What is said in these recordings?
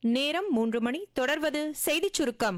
நேரம் மூன்று மணி தொடர்வது செய்திச் சுருக்கம்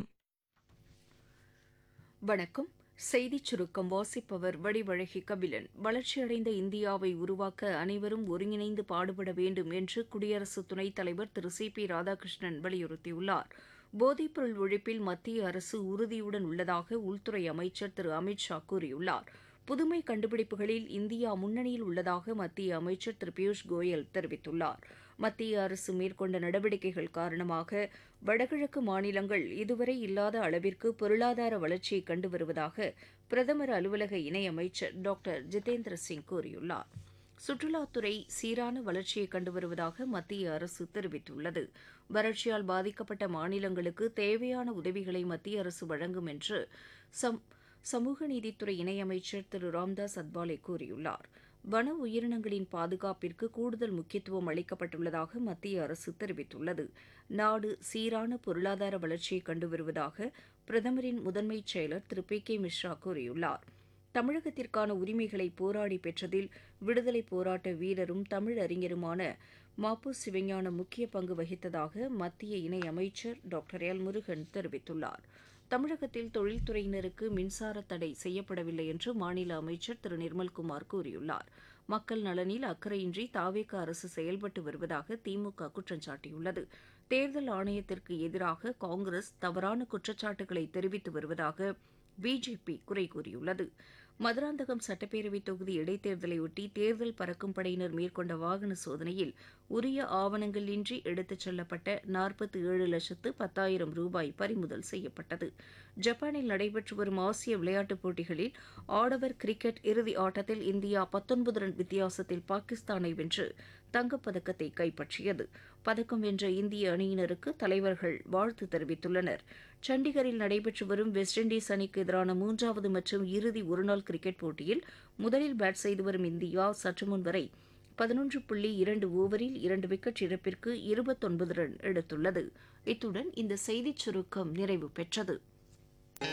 வணக்கம் செய்திச் சுருக்கம் வாசிப்பவர் வடிவழகி கபிலன் வளர்ச்சியடைந்த இந்தியாவை உருவாக்க அனைவரும் ஒருங்கிணைந்து பாடுபட வேண்டும் என்று குடியரசு துணைத் தலைவர் திரு சி பி ராதாகிருஷ்ணன் வலியுறுத்தியுள்ளார் போதைப்பொருள் ஒழிப்பில் மத்திய அரசு உறுதியுடன் உள்ளதாக உள்துறை அமைச்சர் திரு அமித் ஷா கூறியுள்ளார் புதுமை கண்டுபிடிப்புகளில் இந்தியா முன்னணியில் உள்ளதாக மத்திய அமைச்சர் திரு பியூஷ் கோயல் தெரிவித்துள்ளார் மத்திய அரசு மேற்கொண்ட நடவடிக்கைகள் காரணமாக வடகிழக்கு மாநிலங்கள் இதுவரை இல்லாத அளவிற்கு பொருளாதார வளர்ச்சியை கண்டு வருவதாக பிரதமர் அலுவலக இணையமைச்சர் டாக்டர் ஜிதேந்திர சிங் கூறியுள்ளார் சுற்றுலாத்துறை சீரான வளர்ச்சியை கண்டு வருவதாக மத்திய அரசு தெரிவித்துள்ளது வறட்சியால் பாதிக்கப்பட்ட மாநிலங்களுக்கு தேவையான உதவிகளை மத்திய அரசு வழங்கும் என்று சம் சமூக நீதித்துறை இணையமைச்சர் திரு ராம்தாஸ் அத்வாலே கூறியுள்ளார் வன உயிரினங்களின் பாதுகாப்பிற்கு கூடுதல் முக்கியத்துவம் அளிக்கப்பட்டுள்ளதாக மத்திய அரசு தெரிவித்துள்ளது நாடு சீரான பொருளாதார வளர்ச்சியை கண்டு வருவதாக பிரதமரின் முதன்மைச் செயலர் திரு பி கே மிஸ்ரா கூறியுள்ளார் தமிழகத்திற்கான உரிமைகளை போராடி பெற்றதில் விடுதலை போராட்ட வீரரும் தமிழ் அறிஞருமான மாப்பு சிவஞானம் முக்கிய பங்கு வகித்ததாக மத்திய இணையமைச்சர் டாக்டர் எல் முருகன் தெரிவித்துள்ளார் தமிழகத்தில் தொழில்துறையினருக்கு மின்சார தடை செய்யப்படவில்லை என்று மாநில அமைச்சர் திரு நிர்மல்குமார் கூறியுள்ளார் மக்கள் நலனில் அக்கறையின்றி தாவேக அரசு செயல்பட்டு வருவதாக திமுக குற்றம் சாட்டியுள்ளது தேர்தல் ஆணையத்திற்கு எதிராக காங்கிரஸ் தவறான குற்றச்சாட்டுகளை தெரிவித்து வருவதாக பிஜேபி குறை கூறியுள்ளது மதுராந்தகம் சட்டப்பேரவை தொகுதி இடைத்தேர்தலையொட்டி தேர்தல் பறக்கும் படையினர் மேற்கொண்ட வாகன சோதனையில் உரிய ஆவணங்கள் இன்றி எடுத்துச் செல்லப்பட்ட நாற்பத்தி ஏழு லட்சத்து பத்தாயிரம் ரூபாய் பறிமுதல் செய்யப்பட்டது ஜப்பானில் நடைபெற்று வரும் ஆசிய விளையாட்டுப் போட்டிகளில் ஆடவர் கிரிக்கெட் இறுதி ஆட்டத்தில் இந்தியா பத்தொன்பது ரன் வித்தியாசத்தில் பாகிஸ்தானை வென்று தங்கப்பதக்கத்தை கைப்பற்றியது பதக்கம் வென்ற இந்திய அணியினருக்கு தலைவர்கள் வாழ்த்து தெரிவித்துள்ளனர் சண்டிகரில் நடைபெற்று வரும் வெஸ்ட் இண்டீஸ் அணிக்கு எதிரான மூன்றாவது மற்றும் இறுதி ஒருநாள் கிரிக்கெட் போட்டியில் முதலில் பேட் செய்து வரும் இந்தியா சற்று முன் வரை பதினொன்று புள்ளி இரண்டு ஓவரில் இரண்டு விக்கெட் இழப்பிற்கு இருபத்தொன்பது ரன் எடுத்துள்ளது இத்துடன் இந்த செய்திச் சுருக்கம் நிறைவு பெற்றது